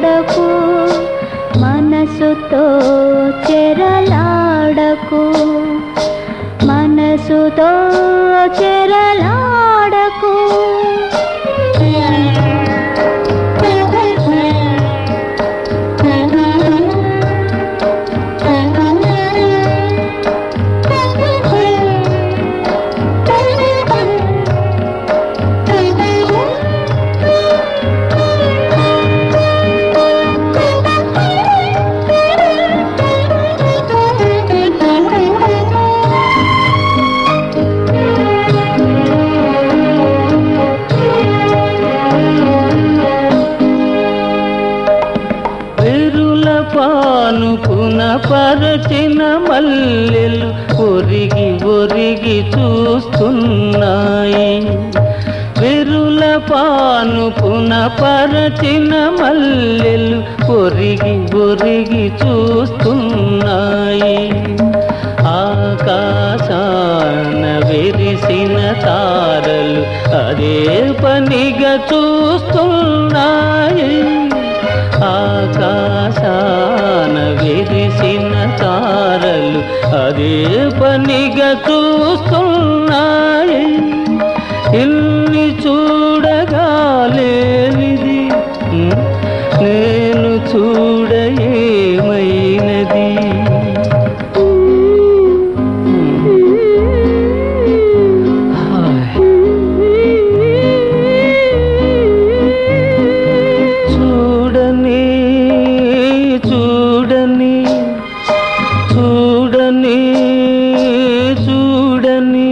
చెరలాడకు మనసుతో చెరలాడకు మనసుతో చెరలాడకు వెరుల పానుకున పరచిన మల్లెలు ఒరిగి ఒరిగి చూస్తున్నాయి వెరుల పానుకున పరచిన మల్లెలు ఒరిగి ఒరిగి చూస్తున్నాయి ఆకాశాన వెరిసిన తారలు అదే పనిగా చూస్తున్నాయి ఆకాశాన విరిసిన తారలు అదే పనిగా చూస్తున్నాయి ఇల్లి చూడగాలేనిది ఉమ్, నేను చూడ ఏమైనది హాయ్ చూడని చూడని చూడని చూడని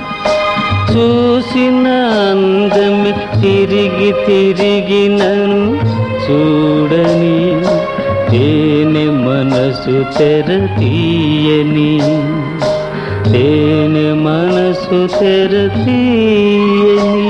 చూసిన అందమి తిరిగి తిరిగి నన్ను చూడని తేనె మనసు తెర తీయని తేనె మనసు తెర తీయని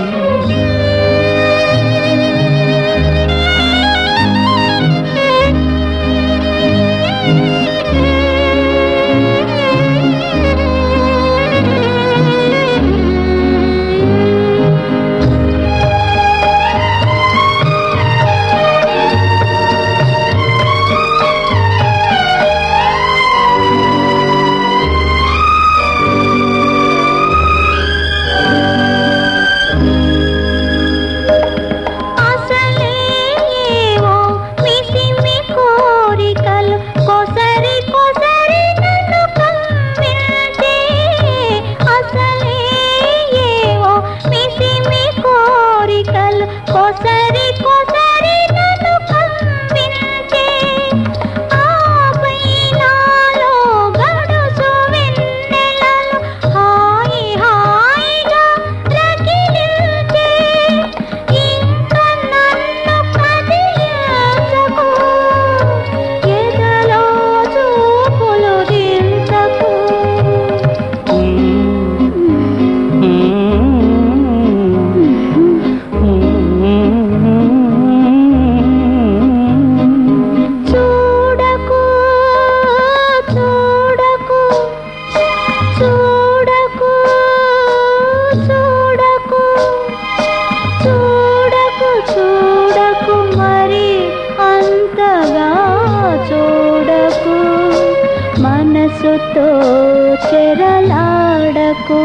అసలే ఏవో మిసిమి కోరికలు కొసరి కొసరి నన్ను కమ్మించే అసలే ఏవో మిసిమి కోరికలు కొసరి కొసరి నన్ను కమ్మించే ఆపై నాలో గడుసు వెన్నెలలు హాయి హాయిగా రగిలించే ఇంకా నన్ను కదిలించకు ఎదలో చూపులు దించకు చూడకు చూడకు చూడకు చూడకు చూడకు చూడకు మరి అంతగా చూడకు మనసుతో చెరలాడకు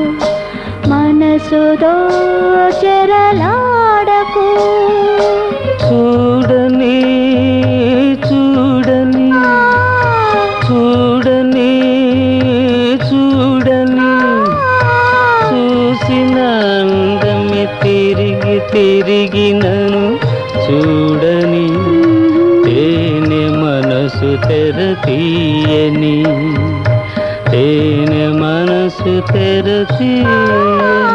మనసుతో చెరలాడకు చూడని చూడని చూడని చూడని చూసిన అందమి తిరిగి తిరిగి నన్ను చూడని తేనె మనసు తెర తీయని తేనె మనసు తెర తీయని